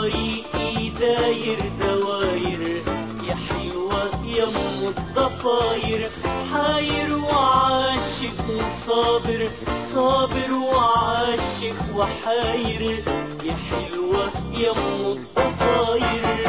طريقي داير دواير يا حلوة يا ام الضفاير حاير وعاشق وصابر صابر وعاشق وحاير يا حلوة يا ام الضفاير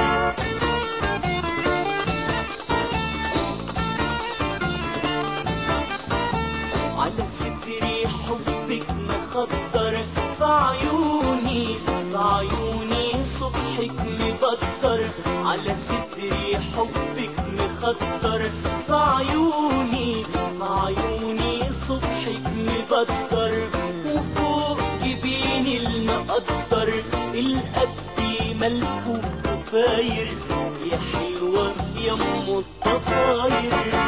على صدري حبك مخطر في عيوني في عيوني صبحك مبطر على صدري حبك مخطر في عيوني في عيوني صبحك مبطر وفوق جبيني المقطر القد ملفوف وفاير يا حلوة يا ام الضفاير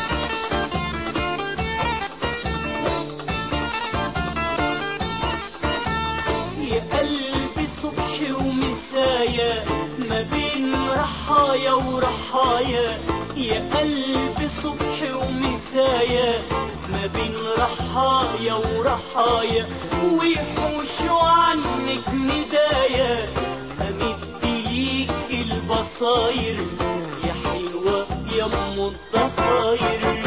يا قلبي صبحي ومسايا ما بين رحايا ورحايا يا قلبي صبحي ومسايا ما بين رحايا ورحايا ويحوشوا عنك ندايا امد ليك البصاير يا حلوة يا ام الضفاير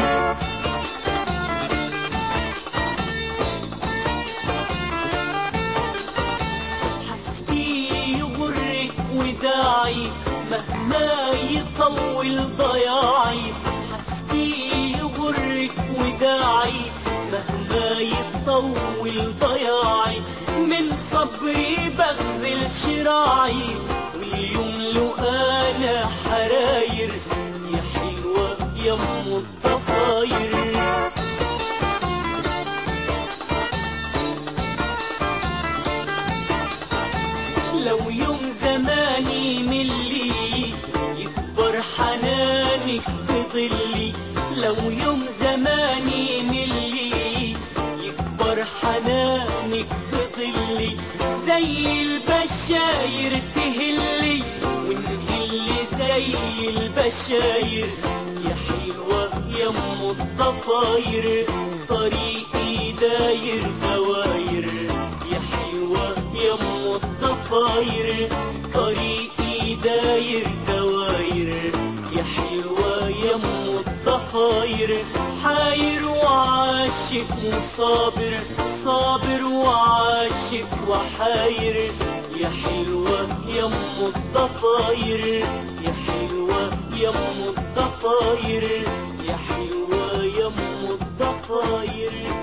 حسبي يغرك وداعي مهما يطول ضياعي حسبي يغرك وداعي مهما يطول ضياعي من صبري بغزل شراعي واليوم لو انا حراير يا حلوة يا ام الضفاير لو يوم زماني ملي يكبر حنانك في ظلي لو يوم زماني ملي يكبر حنانك في ظلي زي البشاير تهلي ونهلي زي البشاير يا حلوة يا ام الضفاير طريقي داير دواير يا حلوة يا ام الضفاير طريقي داير دواير يا حلوة يا ام الضفاير حاير وعاشق وصابر صابر وعاشق وحاير يا حلوة يا ام الضفاير يا حلوة يا ام الضفاير يا حلوة يا ام الضفاير